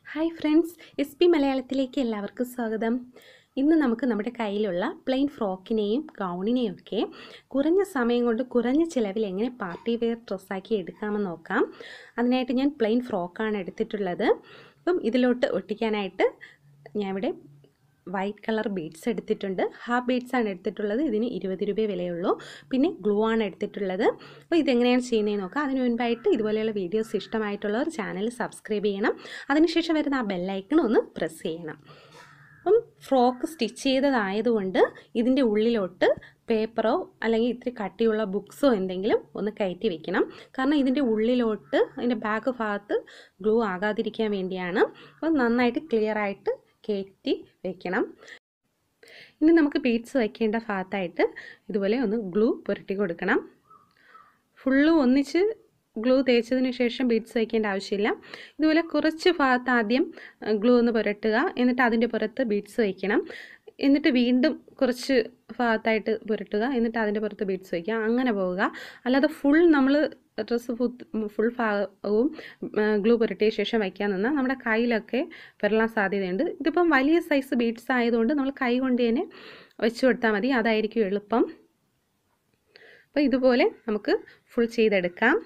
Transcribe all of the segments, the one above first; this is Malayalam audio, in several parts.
ഹായ് ഫ്രണ്ട്സ് എസ് പി മലയാളത്തിലേക്ക് എല്ലാവർക്കും സ്വാഗതം ഇന്ന് നമുക്ക് നമ്മുടെ കയ്യിലുള്ള പ്ലെയിൻ ഫ്രോക്കിനെയും ഗൗണിനെയും ഒക്കെ കുറഞ്ഞ സമയം കൊണ്ട് കുറഞ്ഞ ചിലവിൽ എങ്ങനെ പാർട്ടി വെയർ ഡ്രസ്സാക്കി എടുക്കാമെന്ന് നോക്കാം അതിനായിട്ട് ഞാൻ പ്ലെയിൻ ഫ്രോക്കാണ് എടുത്തിട്ടുള്ളത് അപ്പം ഇതിലോട്ട് ഒട്ടിക്കാനായിട്ട് ഞാൻ ഇവിടെ വൈറ്റ് കളർ ബീഡ്സ് എടുത്തിട്ടുണ്ട് ഹാഫ് ബീഡ്സ് ആണ് എടുത്തിട്ടുള്ളത് ഇതിന് ഇരുപത് രൂപ വിലയുള്ളൂ പിന്നെ ഗ്ലൂ ആണ് എടുത്തിട്ടുള്ളത് അപ്പോൾ ഇതെങ്ങനെയാണ് ചെയ്യുന്നതെന്ന് നോക്കാം അതിന് മുൻപായിട്ട് ഇതുപോലെയുള്ള വീഡിയോസ് ഇഷ്ടമായിട്ടുള്ളവർ ചാനൽ സബ്സ്ക്രൈബ് ചെയ്യണം അതിനുശേഷം വരുന്ന ആ ബെല്ലൈക്കൺ ഒന്ന് പ്രസ് ചെയ്യണം അപ്പം ഫ്രോക്ക് സ്റ്റിച്ച് ചെയ്തതായതുകൊണ്ട് ഇതിൻ്റെ ഉള്ളിലോട്ട് പേപ്പറോ അല്ലെങ്കിൽ ഇത്തിരി കട്ടിയുള്ള ബുക്സോ എന്തെങ്കിലും ഒന്ന് കയറ്റി വെക്കണം കാരണം ഇതിൻ്റെ ഉള്ളിലോട്ട് അതിൻ്റെ ബാക്ക് ഭാഗത്ത് ഗ്ലൂ ആകാതിരിക്കാൻ വേണ്ടിയാണ് അപ്പം നന്നായിട്ട് ക്ലിയർ ആയിട്ട് കയറ്റി വെക്കണം ഇനി നമുക്ക് ബീഡ്സ് വയ്ക്കേണ്ട ഭാഗത്തായിട്ട് ഇതുപോലെ ഒന്ന് ഗ്ലൂ പുരട്ടി കൊടുക്കണം ഫുള്ള് ഒന്നിച്ച് ഗ്ലൂ തേച്ചതിന് ശേഷം ബീഡ്സ് വയ്ക്കേണ്ട ആവശ്യമില്ല ഇതുപോലെ കുറച്ച് ഭാഗത്ത് ആദ്യം ഗ്ലൂ ഒന്ന് പുരട്ടുക എന്നിട്ട് അതിൻ്റെ പുറത്ത് ബീഡ്സ് വയ്ക്കണം എന്നിട്ട് വീണ്ടും കുറച്ച് ഭാഗത്തായിട്ട് പുരട്ടുക എന്നിട്ട് അതിൻ്റെ പുറത്ത് ബീഡ്സ് വയ്ക്കുക അങ്ങനെ പോവുക അല്ലാതെ ഫുൾ നമ്മൾ ഡ്രസ്സ് ഫുൾ ഭാഗവും ഗ്ലൂ പുരട്ടിയ ശേഷം വയ്ക്കാൻ നിന്നാൽ നമ്മുടെ കയ്യിലൊക്കെ വരലാൻ സാധ്യതയുണ്ട് ഇതിപ്പം വലിയ സൈസ് ബീഡ്സ് ആയതുകൊണ്ട് നമ്മൾ കൈ കൊണ്ട് തന്നെ വെച്ച് കൊടുത്താൽ മതി അതായിരിക്കും എളുപ്പം അപ്പോൾ ഇതുപോലെ നമുക്ക് ഫുൾ ചെയ്തെടുക്കാം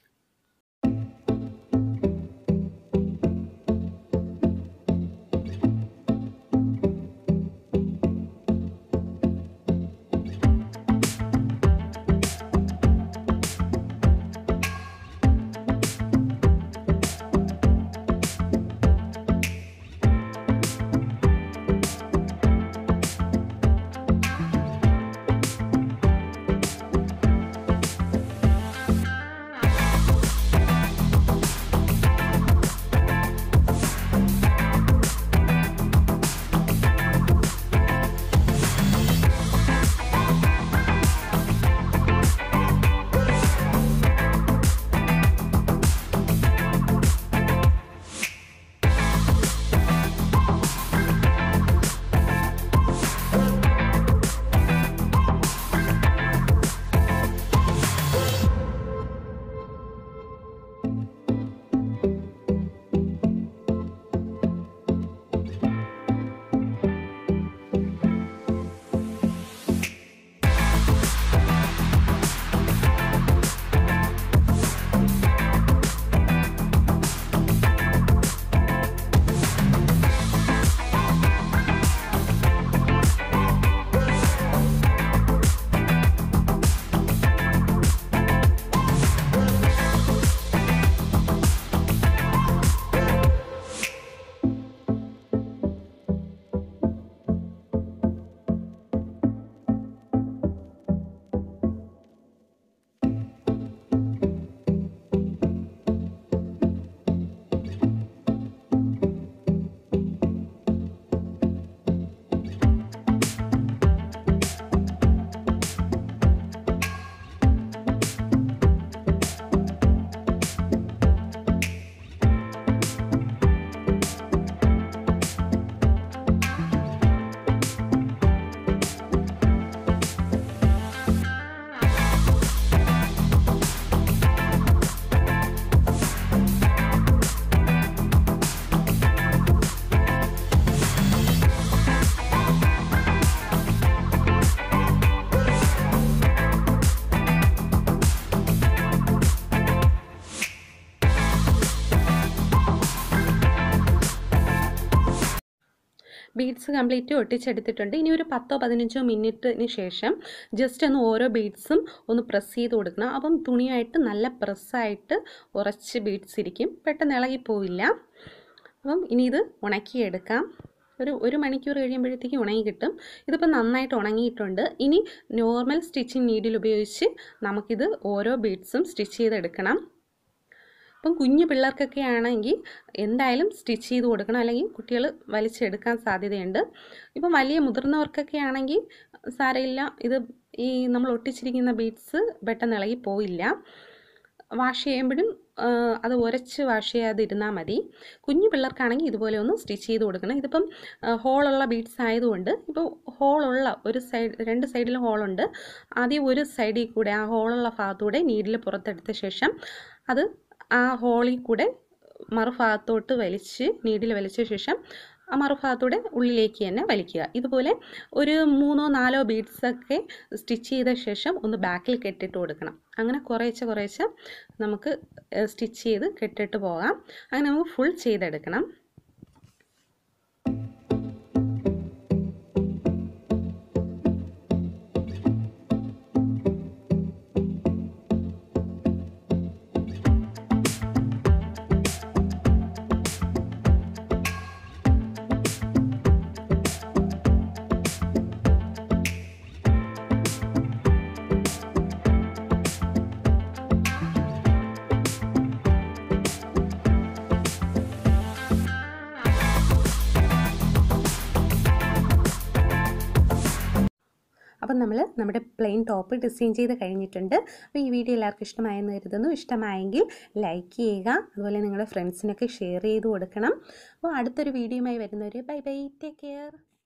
ബീഡ്സ് കംപ്ലീറ്റ് ഒട്ടിച്ചെടുത്തിട്ടുണ്ട് ഇനി ഒരു പത്തോ പതിനഞ്ചോ മിനിറ്റിന് ശേഷം ജസ്റ്റ് ഒന്ന് ഓരോ ബീഡ്സും ഒന്ന് പ്രസ് ചെയ്ത് കൊടുക്കണം അപ്പം തുണിയായിട്ട് നല്ല പ്രസ്സായിട്ട് ഉറച്ച് ബീഡ്സ് ഇരിക്കും പെട്ടെന്ന് ഇളകിപ്പോവില്ല അപ്പം ഇനി ഇത് ഉണക്കിയെടുക്കാം ഒരു ഒരു മണിക്കൂർ കഴിയുമ്പോഴത്തേക്ക് ഉണങ്ങി കിട്ടും ഇതിപ്പോൾ നന്നായിട്ട് ഉണങ്ങിയിട്ടുണ്ട് ഇനി നോർമൽ സ്റ്റിച്ചിങ് നീഡിൽ ഉപയോഗിച്ച് നമുക്കിത് ഓരോ ബീഡ്സും സ്റ്റിച്ച് ചെയ്തെടുക്കണം അപ്പം കുഞ്ഞു പിള്ളേർക്കൊക്കെ ആണെങ്കിൽ എന്തായാലും സ്റ്റിച്ച് ചെയ്ത് കൊടുക്കണം അല്ലെങ്കിൽ കുട്ടികൾ വലിച്ചെടുക്കാൻ സാധ്യതയുണ്ട് ഇപ്പം വലിയ മുതിർന്നവർക്കൊക്കെ ആണെങ്കിൽ സാരമില്ല ഇത് ഈ നമ്മൾ ഒട്ടിച്ചിരിക്കുന്ന ബീഡ്സ് പെട്ടെന്ന് ഇളകി പോയില്ല വാഷ് ചെയ്യുമ്പോഴും അത് ഉരച്ച് വാഷ് ചെയ്യാതിരുന്നാൽ മതി കുഞ്ഞു പിള്ളേർക്കാണെങ്കിൽ ഇതുപോലെ ഒന്ന് സ്റ്റിച്ച് ചെയ്ത് കൊടുക്കണം ഇതിപ്പം ഹോളുള്ള ബീഡ്സ് ആയതുകൊണ്ട് ഇപ്പോൾ ഹോളുള്ള ഒരു സൈഡ് രണ്ട് സൈഡിലും ഹോളുണ്ട് ആദ്യം ഒരു സൈഡിൽ കൂടെ ആ ഹോളുള്ള ഭാഗത്തൂടെ നീഡിൽ പുറത്തെടുത്ത ശേഷം അത് ആ ഹോളിൽ കൂടെ മറുഭാഗത്തോട്ട് വലിച്ച് നീഡിൽ വലിച്ച ശേഷം ആ മറുഭാഗത്തൂടെ ഉള്ളിലേക്ക് തന്നെ വലിക്കുക ഇതുപോലെ ഒരു മൂന്നോ നാലോ ബീഡ്സൊക്കെ സ്റ്റിച്ച് ചെയ്ത ശേഷം ഒന്ന് ബാക്കിൽ കെട്ടിട്ട് കൊടുക്കണം അങ്ങനെ കുറേശ്ശെ കുറേശ്ശെ നമുക്ക് സ്റ്റിച്ച് ചെയ്ത് കെട്ടിട്ട് പോകാം അങ്ങനെ നമുക്ക് ഫുൾ ചെയ്തെടുക്കണം അപ്പം നമ്മൾ നമ്മുടെ പ്ലെയിൻ ടോപ്പ് ഡിസൈൻ ചെയ്ത് കഴിഞ്ഞിട്ടുണ്ട് അപ്പോൾ ഈ വീഡിയോ എല്ലാവർക്കും ഇഷ്ടമായെന്ന് കരുതുന്നു ഇഷ്ടമായെങ്കിൽ ലൈക്ക് ചെയ്യുക അതുപോലെ നിങ്ങളുടെ ഫ്രണ്ട്സിനൊക്കെ ഷെയർ ചെയ്ത് കൊടുക്കണം അപ്പോൾ അടുത്തൊരു വീഡിയോയുമായി വരുന്നവർ ബൈ ബൈ ടേക്ക് കെയർ